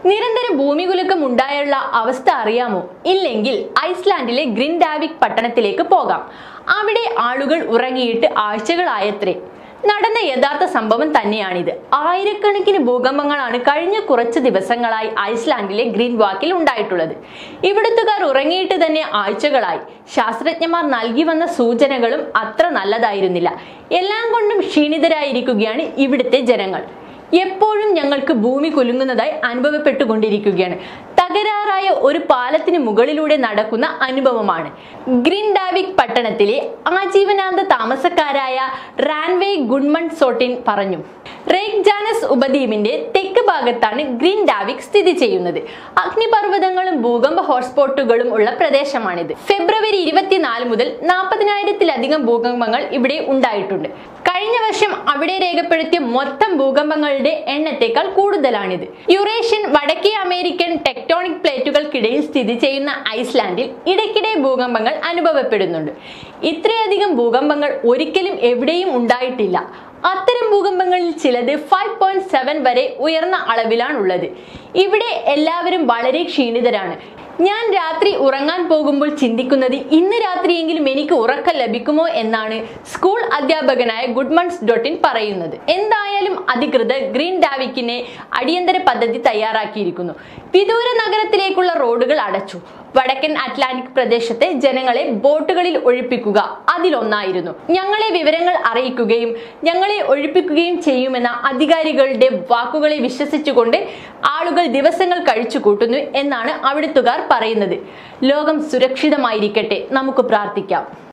നിരന്തര ഭൂമികുലുക്കം ഉണ്ടായുള്ള അവസ്ഥ അറിയാമോ ഇല്ലെങ്കിൽ ഐസ്ലാൻഡിലെ ഗ്രിൻഡാവിക് പട്ടണത്തിലേക്ക് പോകാം അവിടെ ആളുകൾ ഉറങ്ങിയിട്ട് ആഴ്ചകളായത്രേ നടന്ന യഥാർത്ഥ സംഭവം തന്നെയാണിത് ആയിരക്കണക്കിന് ഭൂകമ്പങ്ങളാണ് കഴിഞ്ഞ കുറച്ച് ദിവസങ്ങളായി ഐസ്ലാൻഡിലെ ഗ്രീൻ വാക്കിൽ ഉണ്ടായിട്ടുള്ളത് ഇവിടുത്തുകാർ ഉറങ്ങിയിട്ട് തന്നെ ആഴ്ചകളായി ശാസ്ത്രജ്ഞന്മാർ നൽകി വന്ന സൂചനകളും അത്ര നല്ലതായിരുന്നില്ല എല്ലാം കൊണ്ടും ക്ഷീണിതരായിരിക്കുകയാണ് ഇവിടുത്തെ ജനങ്ങൾ എപ്പോഴും ഞങ്ങൾക്ക് ഭൂമി കുലുങ്ങുന്നതായി അനുഭവപ്പെട്ടുകൊണ്ടിരിക്കുകയാണ് തകരാറായ ഒരു പാലത്തിന് മുകളിലൂടെ നടക്കുന്ന അനുഭവമാണ് ഗ്രിൻഡാവിക് പട്ടണത്തിലെ ആജീവനാന്ത താമസക്കാരായ റാൻവേ ഗുഡ്മൺ സോട്ടിൻ പറഞ്ഞു റേക്ക് ജാനസ് ഉപദ്വീപിന്റെ തെക്ക് ഭാഗത്താണ് ഗ്രീൻ ഡാവിക് സ്ഥിതി ചെയ്യുന്നത് അഗ്നിപർവ്വതങ്ങളും ഭൂകമ്പ ഹോട്ട്സ്പോട്ടുകളും ഉള്ള പ്രദേശമാണിത് ഫെബ്രുവരി ഇരുപത്തിനാല് മുതൽ നാൽപ്പതിനായിരത്തിലധികം ഭൂകമ്പങ്ങൾ ഇവിടെ ഉണ്ടായിട്ടുണ്ട് കഴിഞ്ഞ വർഷം അവിടെ രേഖപ്പെടുത്തിയ മൊത്തം ഭൂകമ്പങ്ങളുടെ എണ്ണത്തേക്കാൾ കൂടുതലാണിത് യുറേഷ്യൻ വടക്കേ അമേരിക്കൻ ടെക്ടോണിക് പ്ലേറ്റുകൾക്കിടയിൽ സ്ഥിതി ചെയ്യുന്ന ഐസ്ലാൻഡിൽ ഇടയ്ക്കിടെ ഭൂകമ്പങ്ങൾ അനുഭവപ്പെടുന്നുണ്ട് ഇത്രയധികം ഭൂകമ്പങ്ങൾ ഒരിക്കലും എവിടെയും ഉണ്ടായിട്ടില്ല അത്തരം ഭൂകമ്പങ്ങളിൽ ചിലത് ഫൈവ് പോയിന്റ് സെവൻ വരെ ഉയർന്ന അളവിലാണുള്ളത് ഇവിടെ എല്ലാവരും വളരെ ക്ഷീണിതരാണ് ഞാൻ രാത്രി ഉറങ്ങാൻ പോകുമ്പോൾ ചിന്തിക്കുന്നത് ഇന്ന് രാത്രിയെങ്കിലും എനിക്ക് ഉറക്കം ലഭിക്കുമോ എന്നാണ് സ്കൂൾ അധ്യാപകനായ ഗുഡ്മൺസ് ഡോട്ടിൻ പറയുന്നത് എന്തായാലും അധികൃതർ ഗ്രീൻ ഡാവിക്കിനെ അടിയന്തര പദ്ധതി തയ്യാറാക്കിയിരിക്കുന്നു വിദൂര നഗരത്തിലേക്കുള്ള റോഡുകൾ അടച്ചു വടക്കൻ അറ്റ്ലാന്റിക് പ്രദേശത്തെ ജനങ്ങളെ ബോട്ടുകളിൽ ഒഴിപ്പിക്കുക അതിലൊന്നായിരുന്നു ഞങ്ങളെ വിവരങ്ങൾ അറിയിക്കുകയും ഞങ്ങളെ ഒഴിപ്പിക്കുകയും ചെയ്യുമെന്ന അധികാരികളുടെ വാക്കുകളെ വിശ്വസിച്ചുകൊണ്ട് ആളുകൾ ദിവസങ്ങൾ കഴിച്ചു കൂട്ടുന്നു എന്നാണ് അവിടുത്തുകാർ പറയുന്നത് ലോകം സുരക്ഷിതമായിരിക്കട്ടെ നമുക്ക് പ്രാർത്ഥിക്കാം